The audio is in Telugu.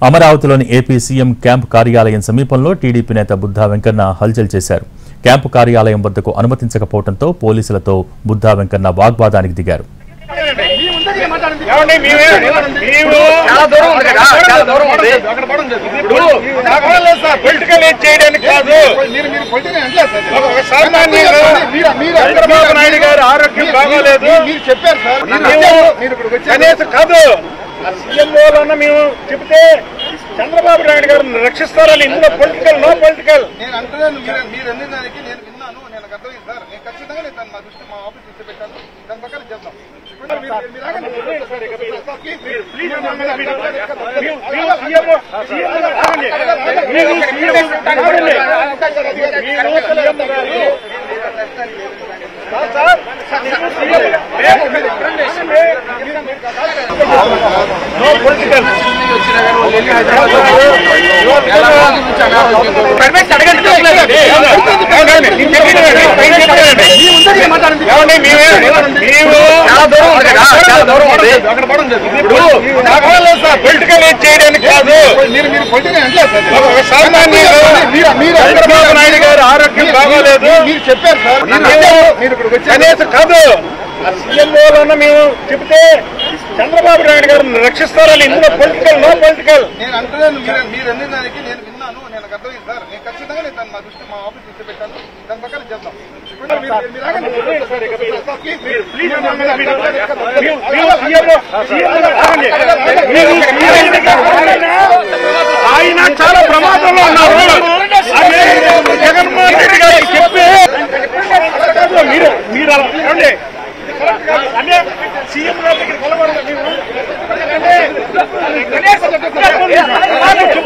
అమరావతిలోని ఏపీ సీఎం క్యాంపు కార్యాలయం సమీపంలో టీడీపీ నేత బుద్ధా వెంకన్న హల్చల్ చేశారు క్యాంపు కార్యాలయం వద్దకు అనుమతించకపోవడంతో పోలీసులతో బుద్ధా వెంకన్న వాగ్వాదానికి దిగారు ఏమండి మేమే మేము చాలా దూరం ఉంది కదా, చాలా దూరం ఉంది. ఇప్పుడు కావాలి సార్ పొలిటికల్ ఏజ్ చేయడానికి కాదు మీరు మీరు పొలిటికల్ అంటే సార్ ఒక సామాన్యంగా మీరు- మీరు- చంద్రబాబు నాయుడు గారి ఆరోగ్యం బాగోలేదు మీరు- మీరు చెప్పారు సార్ మీరు మేము వచ్చారు, మీరు ఇక్కడికి వచ్చారు కనీసం కాదు సీఎంఓలన్నా మేము చెబితే చంద్రబాబు నాయుడు గారిని రక్షిస్తారని ఇందులో పొలిటికల్ నో పొలిటికల్ నేను అంటున్నాను మీరు మీరు అన్ని దానికి నేను విన్నాను నేను నాకు అర్థమైంది సార్ నేను ఖచ్చితంగా నేను దాన్ని మా దృష్టి మా ఆఫీస్ దృష్టి పెట్టాను దాని ప్రకారం చేద్దాం ఇప్పుడు మీరు- మీరు ఆగండి. నో పొలిటికల్ ఏమండి మేమే మేము చాలా దూరం ఉంది కదా, చాలా దూరం ఉంది. ఇప్పుడు కావాలి సార్ పొలిటికల్ ఏజ్ చేయడానికి కాదు మీరు మీరు పొలిటికల్ అంటే సార్ ఒక సామాన్యంగా మీరు- మీరు- చంద్రబాబు నాయుడు గారి ఆరోగ్యం బాగోలేదు మీరు- మీరు చెప్పారు సార్ మీరు మేము వచ్చారు, మీరు ఇక్కడికి వచ్చారు కనీసం కాదు సీఎంఓలన్నా మేము చెబితే చంద్రబాబు నాయుడు గారిని రక్షిస్తారని ఇందులో పొలిటికల్ నో పొలిటికల్ నేను అంటున్నాను మీరు మీరు అన్ని దానికి నేను విన్నాను నేను నాకు అర్థమైంది సార్ నేను ఖచ్చితంగా నేను దాన్ని మా దృష్టి మా ఆఫీస్ దృష్టి పెట్టాను దాని ప్రకారం చేద్దాం ఇప్పుడు మీరు- మీరు ఆగండి. ఆయన చాలా ప్రమాదంలో ఉన్నారు అదే జగన్మోహన్ రెడ్డి గారికి చెప్పి మీరు మీరు అలా ఏమండి? అదే సీఎం గారి దగ్గరికి వెళ్ళకూడదు మీరు. అంటే కనీసం